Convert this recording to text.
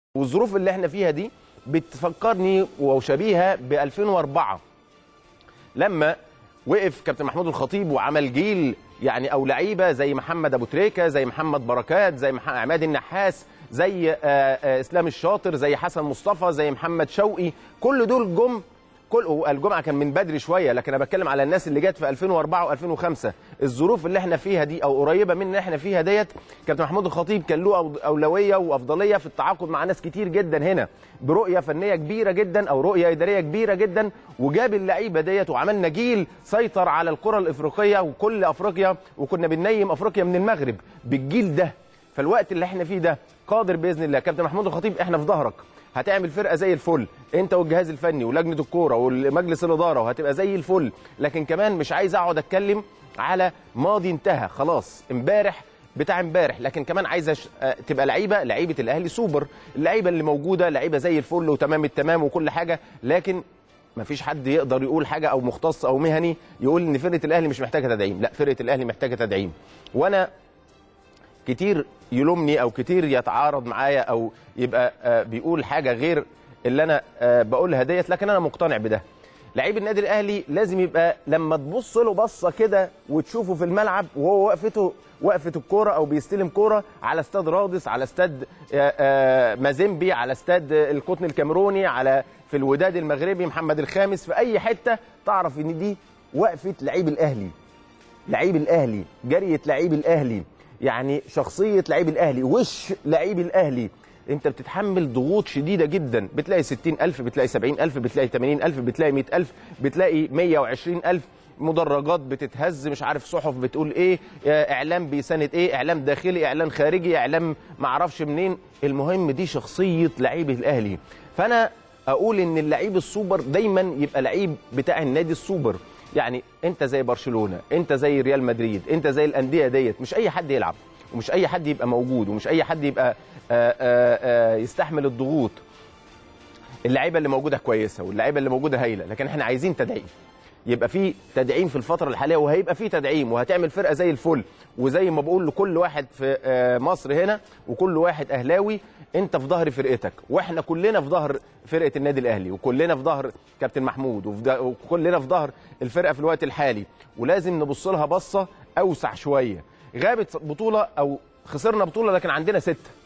والظروف اللي احنا فيها دي بتفكرني وشبيهه ب 2004 لما وقف كابتن محمود الخطيب وعمل جيل يعني او لعيبه زي محمد ابو تريكه زي محمد بركات زي مح- عماد النحاس زي آه، آه، اسلام الشاطر زي حسن مصطفى زي محمد شوقي كل دول جم كل هو الجمعه كان من بدري شويه لكن انا بتكلم على الناس اللي جت في 2004 و2005 الظروف اللي احنا فيها دي او قريبه من اللي احنا فيها ديت كابتن محمود الخطيب كان له أو- اولويه وافضليه في التعاقد مع ناس كتير جدا هنا برؤيه فنيه كبيره جدا او رؤيه اداريه كبيره جدا وجاب اللعيبه ديت وعملنا جيل سيطر على الكره الافريقيه وكل افريقيا وكنا بننيم افريقيا من المغرب بالجيل ده فالوقت اللي احنا فيه ده قادر باذن الله كابتن محمود الخطيب احنا في ظهرك هتعمل فرقه زي الفل انت والجهاز الفني ولجنه الكوره ومجلس الاداره وهتبقى زي الفل لكن كمان مش عايز اقعد اتكلم على ماضي انتهى خلاص امبارح بتاع امبارح لكن كمان عايزه ش- آه، تبقى لعيبه لعيبه الاهلي سوبر اللعيبه اللي موجوده لعيبه زي الفل وتمام التمام وكل حاجه لكن ما فيش حد يقدر يقول حاجه او مختص او مهني يقول ان فرقه الاهلي مش محتاجه تدعيم لا فرقه الاهلي محتاجه تدعيم وانا كتير يلومني او كتير يتعارض معايا او يبقى آه، بيقول حاجه غير اللي انا آه، بقولها ديت لكن انا مقتنع بده لعيب النادي الاهلي لازم يبقى لما تبص له بصه كده وتشوفه في الملعب وهو وقفته وقفه الكوره او بيستلم كوره على استاد رادس على استاد آه، آه، مازيمبي على استاد آه، القطن الكاميروني على في الوداد المغربي محمد الخامس في اي حته تعرف ان دي وقفه لعيب الاهلي لعيب الاهلي جريه لعيب الاهلي يعني شخصيه لعيب الاهلي وش لعيب الاهلي انت بتتحمل ضغوط شديده جدا بتلاقي 60000 بتلاقي 70000 بتلاقي 80000 بتلاقي 100000 بتلاقي 120000 مدرجات بتتهز مش عارف صحف بتقول ايه آه، اعلام بيساند ايه اعلام داخلي اعلام خارجي اعلام معرفش منين المهم دي شخصيه لعيب الاهلي فانا اقول ان اللعيب السوبر دايما يبقى لعيب بتاع النادي السوبر يعني انت زي برشلونه انت زي ريال مدريد انت زي الانديه ديت مش اي حد يلعب ومش اي حد يبقى موجود ومش اي حد يبقى آآ آآ يستحمل الضغوط اللعيبه اللي موجوده كويسه واللعيبه اللي موجوده هايله لكن احنا عايزين تدعيم يبقى في تدعيم في الفتره الحاليه وهيبقى في تدعيم وهتعمل فرقه زي الفل وزي ما بقول لكل واحد في آه، مصر هنا وكل واحد اهلاوي انت في ظهر فرقتك واحنا كلنا في ظهر فرقه النادي الاهلي وكلنا في ظهر كابتن محمود وفي ده- وكلنا في ظهر الفرقه في الوقت الحالي ولازم نبص لها بصه اوسع شويه غابت بطوله او خسرنا بطوله لكن عندنا سته